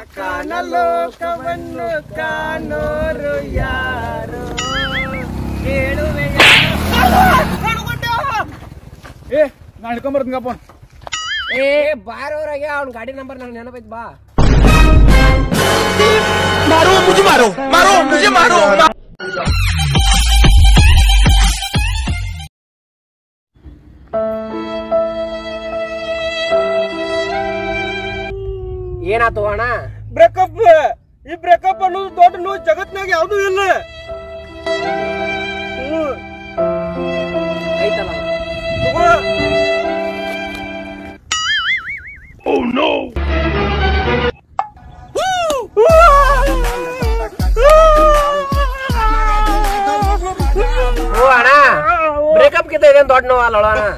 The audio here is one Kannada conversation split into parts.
ಕಾಣಲೋಕವನ್ನು ಕಾಣೋರು ಯಾರು ಕೇಳುವೆ ಏ ನಾ ಹಿಡ್ಕೊಂಬರ್ತೀನಿ ಫೋನ್ ಏ ಬಾರೋರಾಗೆ ಅವ್ನ ಗಾಡಿ ನಂಬರ್ ನಂಗೆ ನೆನಪೈತ್ ಬಾ ಏನಾತು ಅಣ್ಣ ಬ್ರೇಕಪ್ ಈ ಬ್ರೇಕಪ್ ಅನ್ನೋದು ದೊಡ್ಡ ನೋವು ಜಗತ್ನಾಗ ಯಾವ್ದು ಇಲ್ಲ ಹ್ಮ್. ಐತಲ್ಲ ತಗೋ. ಓ ಅಣ್ಣ ಬ್ರೇಕಪ್ ಕಿಂತ ಇದೇನ್ ದೊಡ್ಡ ನೋವು ಅಲ್ಲ ಅಣ್ಣ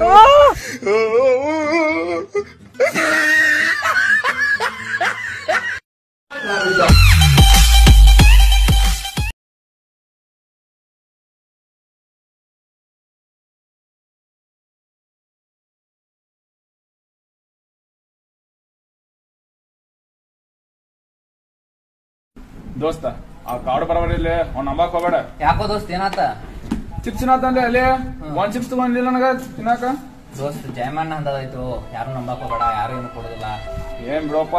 ದೋಸ್ತ ಆ ಕಾರ್ಡ್ ಬರಬರ ಇಲ್ಲಿ ಅವ್ನ ನಂಬಾಕ್ ಹೋಗ್ಬೇಡ ಯಾಕೋ ದೋಸ್ತ್ ಏನಾತ ಚಿಪ್ಸ್ ತಿನ್ನತ್ತಂದ್ರೆ ಅಲ್ಲಿ ಒಂದ್ ಚಿಪ್ಸ್ ತಗೊಂಡಿಲ್ಲ ನನಗ ತಿನ್ನಾಕ ದೋಸ್ತ್ ಜಯಮಣ್ಣ ಅಂತದಾಯ್ತು ಯಾರು ನಂಬಕ್ ಹೋಗ್ಬೇಡ ಯಾರು ಏನು ಕೊಡೋದಿಲ್ಲ ಏನ್ ಬಿಡಪ್ಪ